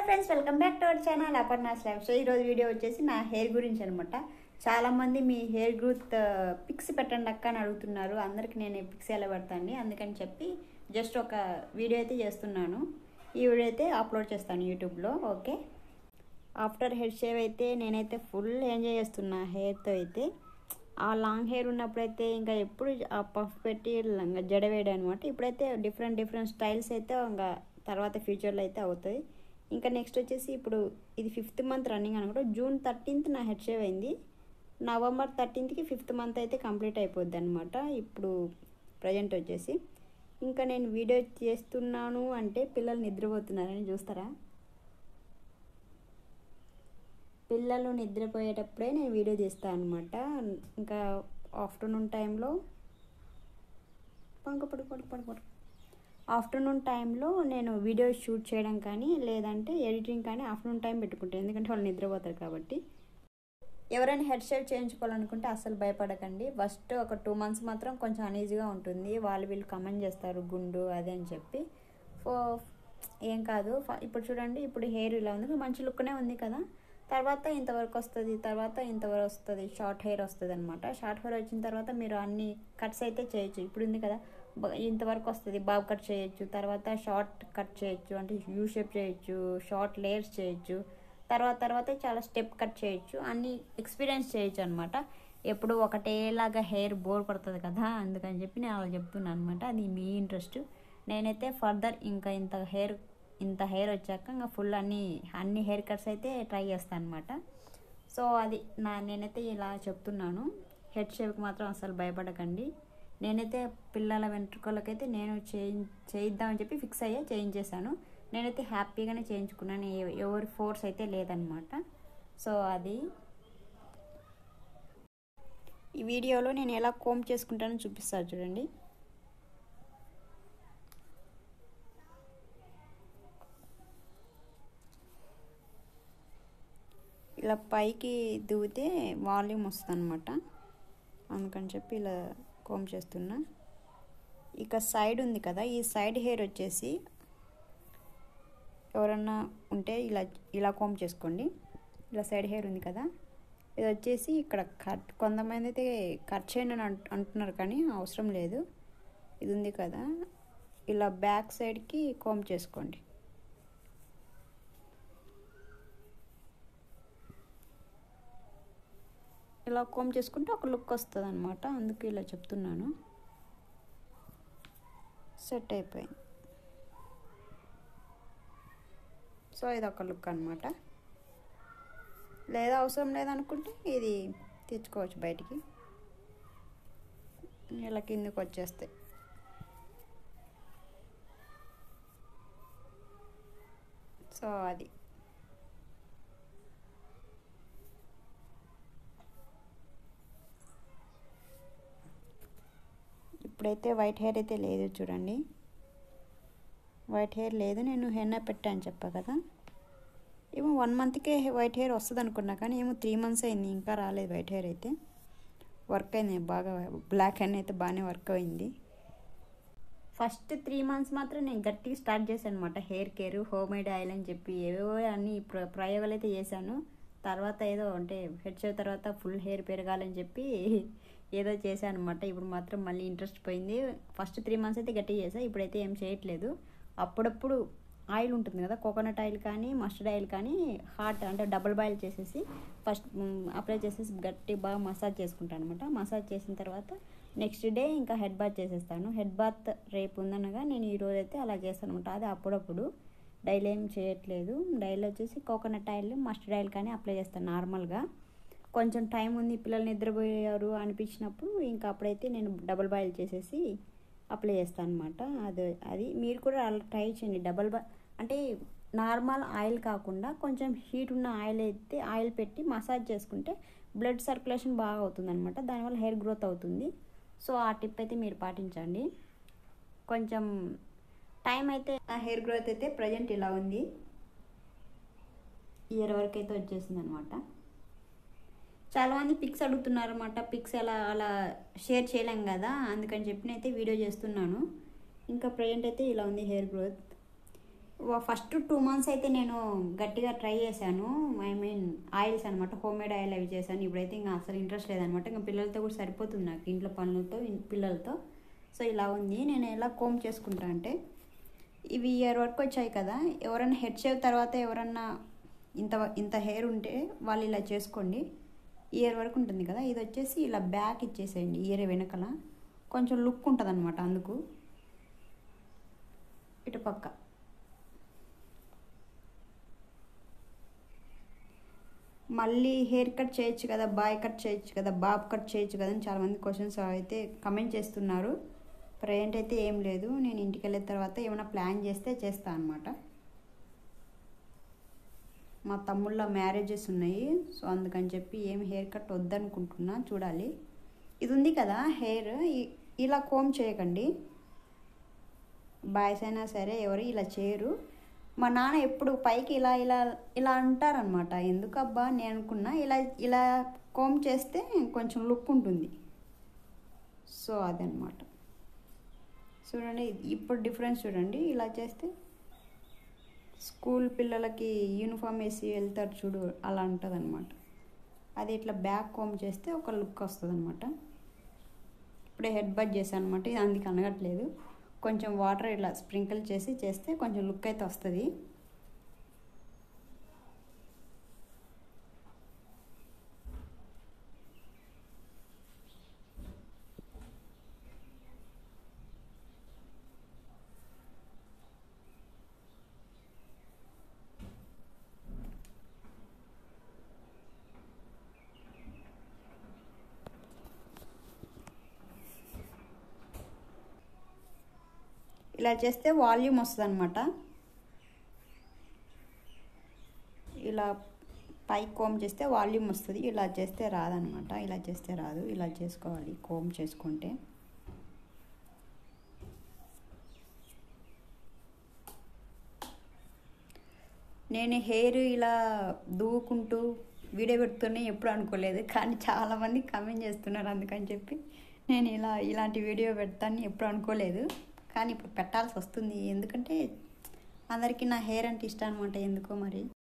friends welcome back to our channel Aparna's life so ఈరోజు video వచ్చేసి నా హెయిర్ గురించి అనమాట చాలామంది మీ హెయిర్ గ్రోత్ పిక్స్ పెట్టండి అక్క అని అడుగుతున్నారు అందరికి నేను పిక్స్ ఎలా పెడతాను అందుకని చెప్పి జస్ట్ ఒక వీడియో అయితే చేస్తున్నాను ఈ వీడియో అయితే అప్లోడ్ చేస్తాను యూట్యూబ్లో ఓకే ఆఫ్టర్ హెయిర్ షేవ్ అయితే నేనైతే ఫుల్ ఎంజాయ్ చేస్తున్నా హెయిర్తో అయితే ఆ లాంగ్ హెయిర్ ఉన్నప్పుడైతే ఇంకా ఎప్పుడు ఆ పఫ్ పెట్టి ఇంకా జడ వేయడం అనమాట ఇప్పుడైతే డిఫరెంట్ డిఫరెంట్ స్టైల్స్ అయితే ఇంకా తర్వాత ఫ్యూచర్లో అయితే అవుతాయి ఇంకా నెక్స్ట్ వచ్చేసి ఇప్పుడు ఇది ఫిఫ్త్ మంత్ రన్నింగ్ అనమాట జూన్ థర్టీన్త్ నా హెడ్ షేవ్ అయింది నవంబర్ థర్టీన్త్కి ఫిఫ్త్ మంత్ అయితే కంప్లీట్ అయిపోద్ది అనమాట ఇప్పుడు ప్రజెంట్ వచ్చేసి ఇంకా నేను వీడియో చేస్తున్నాను అంటే పిల్లలు నిద్రపోతున్నారని చూస్తారా పిల్లలు నిద్రపోయేటప్పుడే నేను వీడియో తీస్తాను అనమాట ఇంకా ఆఫ్టర్నూన్ టైంలో పడుకో పడుకో పడుకో పడుకో ఆఫ్టర్నూన్ టైంలో నేను వీడియో షూట్ చేయడం కానీ లేదంటే ఎడిటింగ్ కానీ ఆఫ్టర్నూన్ టైం పెట్టుకుంటాను ఎందుకంటే వాళ్ళు నిద్రపోతారు కాబట్టి ఎవరైనా హెడ్ షేవ్ చేయించుకోవాలనుకుంటే అస్సలు భయపడకండి ఫస్ట్ ఒక టూ మంత్స్ మాత్రం కొంచెం అనీజీగా ఉంటుంది వాళ్ళు వీళ్ళు కమెంట్ చేస్తారు గుండు అదే అని చెప్పి ఫో ఏం కాదు ఇప్పుడు చూడండి ఇప్పుడు హెయిర్ ఇలా ఉంది మంచి లుక్నే ఉంది కదా తర్వాత ఇంతవరకు వస్తుంది తర్వాత ఇంతవరకు వస్తుంది షార్ట్ హెయిర్ వస్తుంది అనమాట షార్ట్ హెయిర్ వచ్చిన తర్వాత మీరు అన్ని కట్స్ అయితే చేయొచ్చు ఇప్పుడు ఉంది కదా ఇంతవరకు వస్తుంది బాబ్ కట్ చేయొచ్చు తర్వాత షార్ట్ కట్ చేయొచ్చు అంటే యూ షేప్ చేయొచ్చు షార్ట్ లేయర్స్ చేయొచ్చు తర్వాత తర్వాత చాలా స్టెప్ కట్ చేయొచ్చు అన్ని ఎక్స్పీరియన్స్ చేయొచ్చు అనమాట ఎప్పుడు ఒకటేలాగా హెయిర్ బోర్ పడుతుంది కదా అందుకని చెప్పి నేను అలా చెప్తున్నాను అనమాట అది మీ ఇంట్రెస్ట్ నేనైతే ఫర్దర్ ఇంకా ఇంత హెయిర్ ఇంత హెయిర్ వచ్చాక ఇంకా ఫుల్ అన్ని అన్ని హెయిర్ కట్స్ అయితే ట్రై చేస్తాను అనమాట సో అది నా నేనైతే ఇలా చెప్తున్నాను హెడ్ షేప్కి మాత్రం అసలు భయపడకండి నేనైతే పిల్లల వెంట్రుకలకైతే నేను చేయి చేయిద్దామని చెప్పి ఫిక్స్ అయ్యా చేయించేశాను నేనైతే హ్యాపీగానే చేయించుకున్నాను ఎవరి ఫోర్స్ అయితే లేదనమాట సో అది ఈ వీడియోలో నేను ఎలా కోమ్ చేసుకుంటానో చూపిస్తాను చూడండి ఇలా పైకి దిగితే వాల్యూమ్ వస్తుంది అనమాట అందుకని చెప్పి ఇలా కోమ్ చేస్తున్నా ఇక సైడ్ ఉంది కదా ఈ సైడ్ హెయిర్ వచ్చేసి ఎవరన్నా ఉంటే ఇలా ఇలా కోమ్ చేసుకోండి ఇలా సైడ్ హెయిర్ ఉంది కదా ఇది వచ్చేసి ఇక్కడ కట్ కొంతమంది అయితే కట్ చేయండి అని అంటున్నారు కానీ అవసరం లేదు ఇది ఉంది కదా ఇలా బ్యాక్ సైడ్కి కోమ్ చేసుకోండి ఇలా కోమ్ చేసుకుంటే ఒక లుక్ వస్తుంది అనమాట అందుకు ఇలా చెప్తున్నాను సెట్ అయిపోయింది సో ఇది ఒక లుక్ అనమాట లేదా అవసరం లేదనుకుంటే ఇది తెచ్చుకోవచ్చు బయటికి ఇలా కిందకి వచ్చేస్తాయి సో అది ఇప్పుడైతే వైట్ హెయిర్ అయితే లేదు చూడండి వైట్ హెయిర్ లేదు నేను హెన్నా పెట్టాను చెప్పా కదా ఏమో వన్ మంత్కే వైట్ హెయిర్ వస్తుంది అనుకున్నా కానీ ఏమో త్రీ మంత్స్ అయింది ఇంకా రాలేదు వైట్ హెయిర్ అయితే వర్క్ అయింది బాగా బ్లాక్ హెయిర్ అయితే బాగానే వర్క్ అయింది ఫస్ట్ త్రీ మంత్స్ మాత్రం నేను గట్టిగా స్టార్ట్ చేశాను అనమాట hair care homemade oil అని చెప్పి ఏవేవో అన్ని ప్రయోగాలు అయితే చేశాను తర్వాత ఏదో అంటే హెడ్ షేవ్ తర్వాత ఫుల్ హెయిర్ పెరగాలని చెప్పి ఏదో చేశాను అనమాట ఇప్పుడు మాత్రం మళ్ళీ ఇంట్రెస్ట్ పోయింది ఫస్ట్ త్రీ మంత్స్ అయితే గట్టిగా చేసా ఇప్పుడైతే ఏం చేయట్లేదు అప్పుడప్పుడు ఆయిల్ ఉంటుంది కదా కోకోనట్ ఆయిల్ కానీ మస్టర్డ్ ఆయిల్ కానీ హాట్ అంటే డబుల్ బాయిల్ చేసేసి ఫస్ట్ అప్లై చేసేసి గట్టి బాగా మసాజ్ చేసుకుంటాను అనమాట మసాజ్ చేసిన తర్వాత నెక్స్ట్ డే ఇంకా హెడ్ బాత్ చేసేస్తాను హెడ్ బాత్ రేపు ఉందనగా నేను ఈరోజు అయితే అలా చేస్తాను అనమాట అది అప్పుడప్పుడు డైలీ ఏం చేయట్లేదు డైలీ వచ్చేసి కోకోనట్ ఆయిల్ మస్టర్డ్ ఆయిల్ కానీ అప్లై చేస్తాను నార్మల్గా కొంచెం టైం ఉంది పిల్లలు నిద్రపోయారు అనిపించినప్పుడు ఇంకా అప్పుడైతే నేను డబుల్ బాయిల్ చేసేసి అప్లై చేస్తాను అనమాట అది అది మీరు కూడా అలా ట్రై చేయండి డబల్ బా అంటే నార్మల్ ఆయిల్ కాకుండా కొంచెం హీట్ ఉన్న ఆయిల్ అయితే ఆయిల్ పెట్టి మసాజ్ చేసుకుంటే బ్లడ్ సర్క్యులేషన్ బాగా అవుతుంది అనమాట దానివల్ల హెయిర్ గ్రోత్ అవుతుంది సో ఆ టిప్ అయితే మీరు పాటించండి కొంచెం టైం అయితే ఆ హెయిర్ గ్రోత్ అయితే ప్రజెంట్ ఇలా ఉంది ఇయర్ వరకు అయితే వచ్చేసింది అనమాట చాలామంది పిక్స్ అడుగుతున్నారు అనమాట పిక్స్ ఎలా అలా షేర్ చేయలేం కదా అందుకని చెప్పి అయితే వీడియో చేస్తున్నాను ఇంకా ప్రజెంట్ అయితే ఇలా ఉంది hair growth first two months అయితే నేను గట్టిగా ట్రై చేశాను ఐ మీన్ ఆయిల్స్ అనమాట హోమ్ మేడ్ ఆయిల్ అవి చేశాను ఇప్పుడైతే ఇంకా అసలు ఇంట్రెస్ట్ లేదనమాట ఇంకా పిల్లలతో కూడా సరిపోతుంది నాకు ఇంట్లో పనులతో ఇన్- పిల్లలతో సో ఇలా ఉంది నేను ఎలా కోమ్ చేసుకుంటా అంటే ఇవి ఇయర్ వరకు వచ్చాయి కదా ఎవరైనా హెడ్ షేవ్ తర్వాత ఎవరన్నా ఇంత ఇంత హెయిర్ ఉంటే వాళ్ళు ఇలా చేసుకోండి ఇయర్ వరకు ఉంటుంది కదా ఇది వచ్చేసి ఇలా బ్యాక్ ఇచ్చేసేయండి ఇయర్ వెనకల కొంచెం లుక్ ఉంటుంది అనమాట అందుకు ఇటు పక్క మళ్ళీ హెయిర్ కట్ చేయొచ్చు కదా బాయ్ కట్ చేయొచ్చు కదా బాబ్ కట్ చేయొచ్చు కదా అని చాలామంది క్వశ్చన్స్ అయితే కమెంట్ చేస్తున్నారు ప్రజెంట్ అయితే ఏం లేదు నేను ఇంటికి వెళ్ళిన తర్వాత ఏమైనా ప్లాన్ చేస్తే చేస్తాను అనమాట మా తమ్ముళ్ళ మ్యారేజెస్ ఉన్నాయి సో అందుకని చెప్పి ఏం హెయిర్ కట్ వద్దనుకుంటున్నా చూడాలి ఇది ఉంది కదా హెయిర్ ఇలా కోమ్ చేయకండి బాయ్స్ అయినా సరే ఎవరు ఇలా చేయరు మా నాన్న ఎప్పుడు పైకి ఇలా ఇలా ఇలా అంటారనమాట ఎందుకు అబ్బా నేను అనుకున్నా ఇలా ఇలా కోమ్ చేస్తే కొంచెం లుక్ ఉంటుంది సో అదనమాట చూడండి ఇప్పుడు డిఫరెన్స్ చూడండి ఇలా చేస్తే స్కూల్ పిల్లలకి యూనిఫామ్ వేసి వెళ్తారు చూడు అలా ఉంటుంది అనమాట అది ఇట్లా బ్యాక్ కోమ్ చేస్తే ఒక లుక్ వస్తుంది అనమాట ఇప్పుడే హెడ్ బజ్ చేశాను అనమాట ఇది అందుకు అనగట్లేదు కొంచెం వాటర్ ఇలా స్ప్రింకిల్ చేసి చేస్తే కొంచెం లుక్ అయితే వస్తుంది ఇలా చేస్తే వాల్యూమ్ వస్తుంది అనమాట ఇలా పై కోమ్ చేస్తే వాల్యూమ్ వస్తుంది ఇలా చేస్తే రాదనమాట ఇలా చేస్తే రాదు ఇలా చేసుకోవాలి కోమ్ చేసుకుంటే నేను హెయిర్ ఇలా దూకుంటూ వీడియో పెడుతూనే ఎప్పుడు అనుకోలేదు కానీ చాలామంది కమెంట్ చేస్తున్నారు అందుకని చెప్పి నేను ఇలా ఇలాంటి వీడియో పెడతాను ఎప్పుడు అనుకోలేదు కానీ ఇప్పుడు పెట్టాల్సి వస్తుంది ఎందుకంటే అందరికీ నా హెయిర్ అంటే ఇష్టం అనమాట ఎందుకో మరి